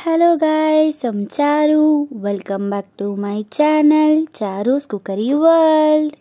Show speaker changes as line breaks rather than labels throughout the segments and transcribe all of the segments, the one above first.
Hello guys, I'm Charu. Welcome back to my channel, Charu's Cookery World.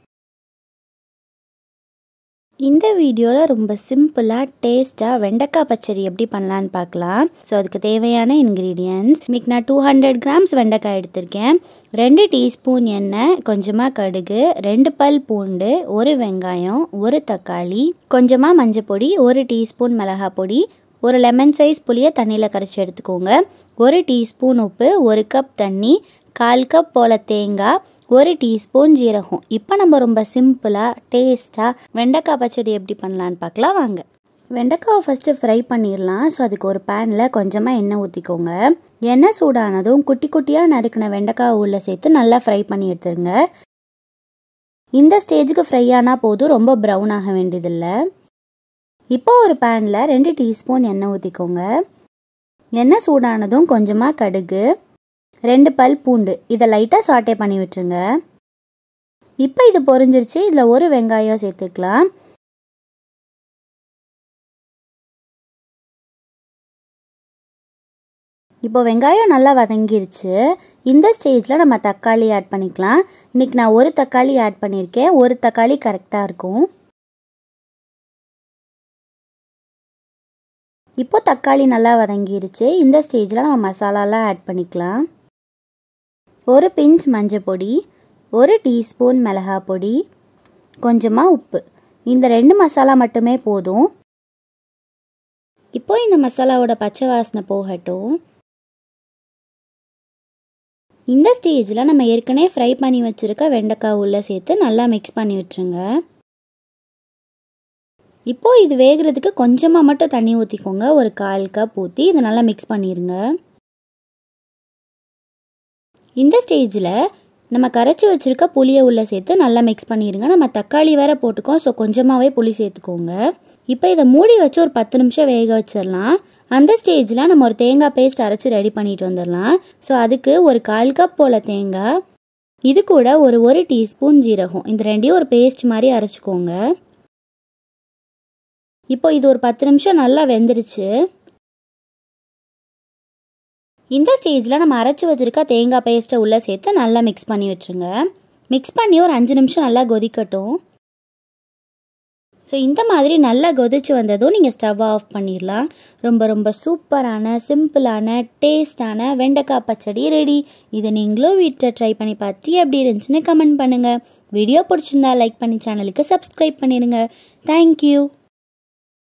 இந்த வீடியோவில் ரொம்ப சிம்பிளாக டேஸ்ட்டாக வெண்டைக்காய் பச்சடி எப்படி பண்ணலான்னு பார்க்கலாம் ஸோ அதுக்கு தேவையான இன்க்ரீடியன்ஸ் இன்றைக்கி நான் டூ ஹண்ட்ரட் கிராம்ஸ் வெண்டைக்காய் எடுத்திருக்கேன் ரெண்டு டீஸ்பூன் எண்ணெய் கொஞ்சமாக கடுகு ரெண்டு பல் பூண்டு ஒரு வெங்காயம் ஒரு தக்காளி கொஞ்சமாக மஞ்சள் பொடி ஒரு டீஸ்பூன் மிளகாய் பொடி ஒரு லெமன் சைஸ் புளியை தண்ணியில் கரைச்சி எடுத்துக்கோங்க ஒரு டீஸ்பூன் உப்பு ஒரு கப் தண்ணி கால் கப் போல் தேங்காய் ஒரு டீஸ்பூன் ஜீரகம் இப்போ நம்ம ரொம்ப சிம்பிளாக டேஸ்ட்டாக வெண்டைக்காய் பச்சடி எப்படி பண்ணலான்னு பார்க்கலாம் வாங்க வெண்டைக்காவை ஃபஸ்ட்டு ஃப்ரை பண்ணிடலாம் ஸோ அதுக்கு ஒரு பேனில் கொஞ்சமாக எண்ணெய் ஊற்றிக்கோங்க எண்ணெய் சூடானதும் குட்டி குட்டியாக நறுக்கின வெண்டைக்காவை உள்ளே சேர்த்து நல்லா ஃப்ரை பண்ணி எடுத்துருங்க இந்த ஸ்டேஜுக்கு ஃப்ரை ஆனால் போதும் ரொம்ப ப்ரௌன் ஆக வேண்டியதில்லை இப்போ ஒரு பேனில் ரெண்டு டீஸ்பூன் எண்ணெய் ஊற்றிக்கோங்க எண்ணெய் சூடானதும் கொஞ்சமாக கடுகு ரெண்டு பல் பூண்டு இதை லைட்டாக சாட்டே பண்ணி விட்டுருங்க இப்போ இது பொரிஞ்சிருச்சு இதில் ஒரு வெங்காயம் சேர்த்துக்கலாம் இப்போ வெங்காயம் நல்லா வதங்கிருச்சு இந்த ஸ்டேஜில் நம்ம தக்காளி ஆட் பண்ணிக்கலாம் இன்றைக்கி நான் ஒரு தக்காளி ஆட் பண்ணியிருக்கேன் ஒரு தக்காளி கரெக்டாக இருக்கும் இப்போ தக்காளி நல்லா வதங்கிருச்சு இந்த ஸ்டேஜில் நம்ம மசாலாலாம் ஆட் பண்ணிக்கலாம் ஒரு பிஞ்ச் மஞ்சள் பொடி ஒரு டீஸ்பூன் மிளகாய் பொடி கொஞ்சமாக உப்பு இந்த ரெண்டு மசாலா மட்டுமே போதும் இப்போ இந்த மசாலாவோட பச்சை வாசனை போகட்டும் இந்த ஸ்டேஜில் நம்ம ஏற்கனவே ஃப்ரை பண்ணி வச்சுருக்க வெண்டைக்காய் உள்ளே சேர்த்து நல்லா மிக்ஸ் பண்ணி விட்டுருங்க இப்போது இது வேகிறதுக்கு கொஞ்சமாக மட்டும் தண்ணி ஊற்றிக்கோங்க ஒரு கால் கப் ஊற்றி இதை நல்லா மிக்ஸ் பண்ணிடுங்க இந்த ஸ்டேஜில் நம்ம கரைச்சி வச்சுருக்க புளியை உள்ளே சேர்த்து நல்லா மிக்ஸ் பண்ணிடுங்க நம்ம தக்காளி வேற போட்டுக்கோம் ஸோ கொஞ்சமாகவே புளி சேர்த்துக்கோங்க இப்போ இதை மூடி வச்சு ஒரு பத்து நிமிஷம் வேக வச்சிடலாம் அந்த ஸ்டேஜில் நம்ம ஒரு தேங்காய் பேஸ்ட் அரைச்சி ரெடி பண்ணிட்டு வந்துடலாம் ஸோ அதுக்கு ஒரு கால் கப் போல் தேங்காய் இது கூட ஒரு ஒரு டீஸ்பூன் ஜீரகம் இந்த ரெண்டையும் ஒரு பேஸ்ட் மாதிரி அரைச்சிக்கோங்க இப்போ இது ஒரு பத்து நிமிஷம் நல்லா வெந்துருச்சு இந்த ஸ்டேஜில் நம்ம அரைச்சி வச்சுருக்க தேங்காய் பேஸ்ட்டை உள்ளே சேர்த்து நல்லா மிக்ஸ் பண்ணி விட்டுருங்க மிக்ஸ் பண்ணி ஒரு அஞ்சு நிமிஷம் நல்லா கொதிக்கட்டும் ஸோ இந்த மாதிரி நல்லா கொதிச்சு வந்ததும் நீங்கள் ஸ்டவ் ஆஃப் பண்ணிடலாம் ரொம்ப ரொம்ப சூப்பரான சிம்பிளான டேஸ்டான வெண்டைக்காய் பச்சடி ரெடி இதை நீங்களும் வீட்டில் ட்ரை பண்ணி பார்த்து எப்படி இருந்துச்சுன்னு கமெண்ட் பண்ணுங்கள் வீடியோ பிடிச்சிருந்தா லைக் பண்ணி சேனலுக்கு சப்ஸ்கிரைப் பண்ணிடுங்க தேங்க்யூ